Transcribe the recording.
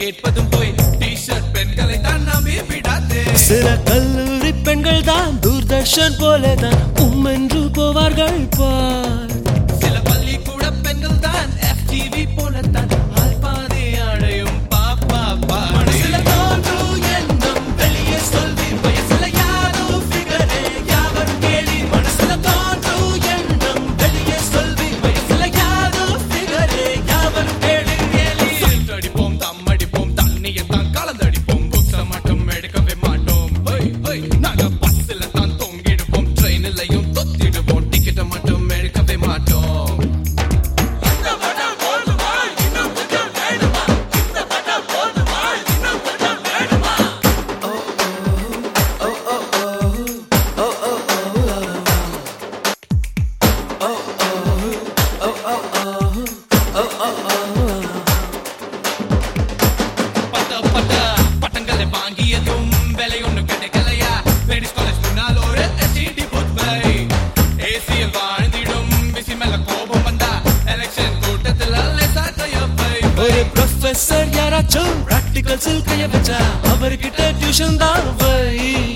கேட்பதும் போய் டி-ஷர்ட் பெண்களை தான் நம்பி விடாதே சில கல்லூரி பெண்கள் தான் தூர்தர்ஷன் போலதான் உம்மென்று போவார்கள் பார் சில பள்ளிக்கூட பெண்கள் தான் FTV போலத்தான் ஆய்பாதை அடையும் பாப்பா பா சில தோன்று எண்ணம் வெளியே சொல்லி வயசுல யாரோ ஃபிகரே யாவரும் கேலி மனசுல தோன்று எண்ணம் வெளியே சொல்லி வயசுல யாரோ ஃபிகரே யாவரும் கேலி கேலி அடிப்போம் தம் அடிப்போம் தண்ணியை தான் கலந்தடிப்போம் புக்ஸ மட்டும் எடுக்கவே மாட்டோம் ஹொய், ஹொய். நாங்க பஸ்ல தான் தொங்கிடுவோம் ட்ரெயின்லயும் தொத்திடுவோம் டிக்கெட்டை மட்டும் எடுக்கவே மாட்டோம் பட்ட பட்ட பட்டங்களை வாங்கியதும் விலை ஒண்ணு கிடைக்கலையா லேடிஸ் காலேஜ் முன்னால் ஒரு எஸ்டிடி பூத் பை ஏசியில் வாழ்ந்திடும் பிசி மேல கோபம் வந்தா எலெக்ஷன் கூட்டத்தில் லேசா கையப்பை ஒரு ப்ரொஃபசர் யாராச்சும் பிராக்டிகல்ஸில் கைய வச்சா அவர்கிட்ட டியூஷன் தான் வை